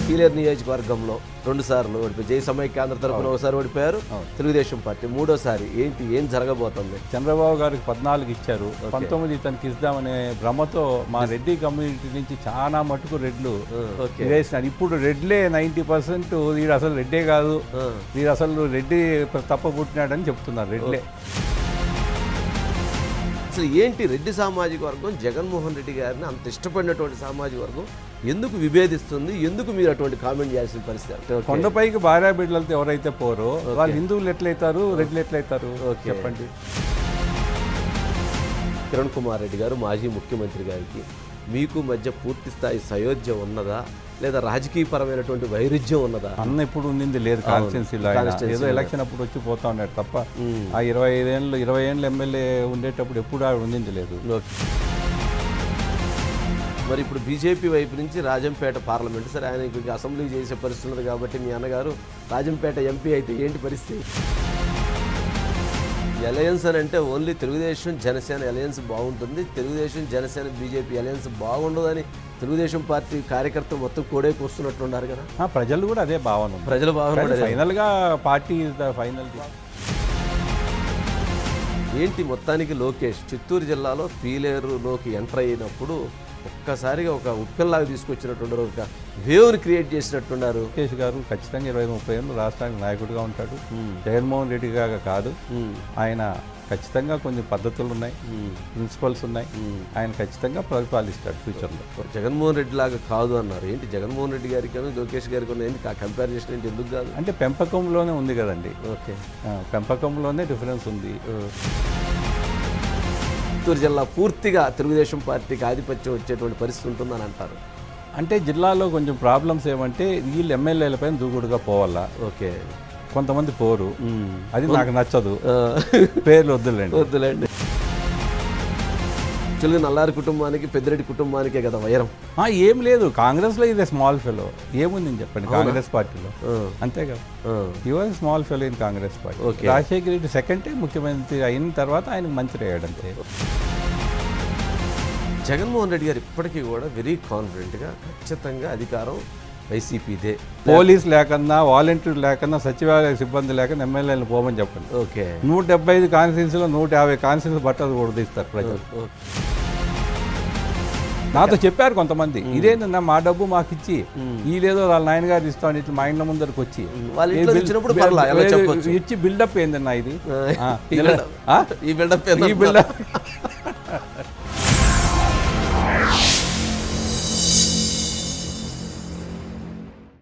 కీలేరు నియోజకవర్గంలో రెండు సార్లు ఓడిపోయి జై సమైక్య ఆంధ్ర తరపున ఒకసారి ఓడిపోయారు తెలుగుదేశం పార్టీ మూడోసారి ఏంటి ఏం జరగబోతుంది చంద్రబాబు గారికి పద్నాలుగు ఇచ్చారు పంతొమ్మిది తనకి ఇద్దామనే భ్రమతో మా రెడ్డి కమ్యూనిటీ నుంచి చాలా మటుకు రెడ్లు ఓకే వేసినారు ఇప్పుడు రెడ్లే నైంటీ పర్సెంట్ వీడు అసలు రెడ్డే కాదు వీడు అసలు రెడ్డి తప్ప పుట్టినాడని చెప్తున్నారు రెడ్లే అసలు ఏంటి రెడ్డి సామాజిక వర్గం జగన్మోహన్ రెడ్డి గారిని అంత ఇష్టపడినటువంటి సామాజిక వర్గం ఎందుకు విభేదిస్తుంది ఎందుకు మీరు అటువంటి కామెంట్ చేయాల్సిన పరిస్థితి అంటే ఓకే. కొండపైకి భార్య బిడ్డలతో ఎవరైతే పోరో వాళ్ళు హిందువులు ఎట్లయితారు రెడ్లు ఎట్లయితారు చెప్పండి కిరణ్ కుమార్ రెడ్డి గారు మాజీ ముఖ్యమంత్రి గారికి మీకు మధ్య పూర్తి స్థాయి సయోధ్య ఉన్నదా లేదా రాజకీయపరమైనటువంటి వైరుధ్యం ఉన్నదా అన్న ఇప్పుడు ఉండింది లేదు కాన్స్టిట్యున్సీలో ఆయన ఏదో ఎలక్షన్ అప్పుడు వచ్చి పోతా ఉన్నాడు తప్ప ఆ ఇరవై ఐదేళ్ళు ఇరవై ఏళ్ళు ఎమ్మెల్యే ఉండేటప్పుడు ఎప్పుడు ఆవిడ ఉండింది లేదు ఓకే. మరి ఇప్పుడు బీజేపీ వైపు నుంచి రాజంపేట పార్లమెంట్ సరే ఆయన ఇంకొక అసెంబ్లీ చేసే పరిస్థితి ఉన్నది కాబట్టి మీ అన్నగారు రాజంపేట ఎంపీ అయితే ఏంటి పరిస్థితి అలయన్స్ అని అంటే ఓన్లీ తెలుగుదేశం జనసేన అలయన్స్ బాగుంటుంది తెలుగుదేశం జనసేన బీజేపీ అలయన్స్ బాగుండదని తెలుగుదేశం పార్టీ కార్యకర్తలు మొత్తం కోడేకి వస్తున్నట్టున్నారు కదా ఆ, ప్రజలు కూడా అదే భావన ఉంది ప్రజల భావన ఫైనల్ గా పార్టీ ఇస్ ద ఫైనల్ ఏంటి మొత్తానికి లోకేష్ చిత్తూరు జిల్లాలో పీలేరులోకి ఎంటర్ అయినప్పుడు ఒక్కసారిగా ఒక ఉప్పెల్లాగా తీసుకొచ్చినటువంటి ఒక వేవ్ని క్రియేట్ చేసినట్టున్నారు లోకేష్ గారు ఖచ్చితంగా ఇరవై ముప్పై ఏళ్ళు రాష్ట్రానికి నాయకుడిగా ఉంటాడు జగన్మోహన్ రెడ్డి గారు కాదు ఆయన ఖచ్చితంగా కొన్ని పద్ధతులు ఉన్నాయి ప్రిన్సిపల్స్ ఉన్నాయి ఆయన ఖచ్చితంగా పరిపాలిస్తాడు ఫ్యూచర్లో జగన్మోహన్ రెడ్డి లాగా కాదు అన్నారు ఏంటి జగన్మోహన్ రెడ్డి గారికి కానీ లోకేష్ గారికి ఉన్న ఏంటి కంపేర్ చేసిన ఏంటి ఎందుకు కాదు అంటే పెంపకంలోనే ఉంది కదండి ఓకే ఆ, పెంపకంలోనే డిఫరెన్స్ ఉంది చిత్తూరు జిల్లా పూర్తిగా తెలుగుదేశం పార్టీకి ఆధిపత్యం వచ్చేటువంటి పరిస్థితి ఉంటుందని అంటారు అంటే జిల్లాలో కొంచెం ప్రాబ్లమ్స్ ఏమంటే వీళ్ళు ఎమ్మెల్యేల పైన దూకుడుగా పోవాలా ఓకే కొంతమంది పోరు అది నాకు నచ్చదు పేర్లు వద్దులేండి వద్దులేండి యాక్చువల్గా నల్లారి కుటుంబానికి పెద్దిరెడ్డి కుటుంబానికే కదా వైరం ఆ, ఏం లేదు కాంగ్రెస్లో ఇది స్మాల్ ఫెలో ఏముంది చెప్పండి కాంగ్రెస్ పార్టీలో ఆ, అంతే కదా ఆ. Your small fellow in Congress party Okay. Rajasekhara Reddy second time ముఖ్యమంత్రి అయిన తర్వాత ఆయనకు మంత్రి అయ్యాడు అంతే జగన్మోహన్ రెడ్డి గారు ఇప్పటికీ కూడా వెరీ కాన్ఫిడెంట్గా ఖచ్చితంగా అధికారం వైసీపీదే పోలీస్ లేకన్నా వాలంటీర్ లేకన్నా సచివాలయ సిబ్బంది లేకన్నా ఎమ్మెల్యేలు పోమని చెప్పండి ఓకే నూట డెబ్బై ఐదు కాన్స్టిట్యూన్సీలో నూట యాభై కాన్స్టిట్యూన్సీ బట్టలు కూడా తీస్తారు ప్రజలు నాతో చెప్పారు కొంతమంది ఇదేంటన్నా మా డబ్బు మాకు ఇచ్చి ఈలేదో వాళ్ళ నాయనగారు ఇస్తామని ఇట్లా మా ఇంట్లో ముందరికి వచ్చి వాళ్ళ ఇంట్లో ఏ ఇచ్చినప్పుడు బిల్- పర్లా, ఎలా ఏ- చెప్పొచ్చు. ఇచ్చి బిల్డప్ ఏందన్నా ఇది ఆ, ఈ ఇలా- build-up- ఆ? ఈ బిల్డప్ ఈ బిల్డప్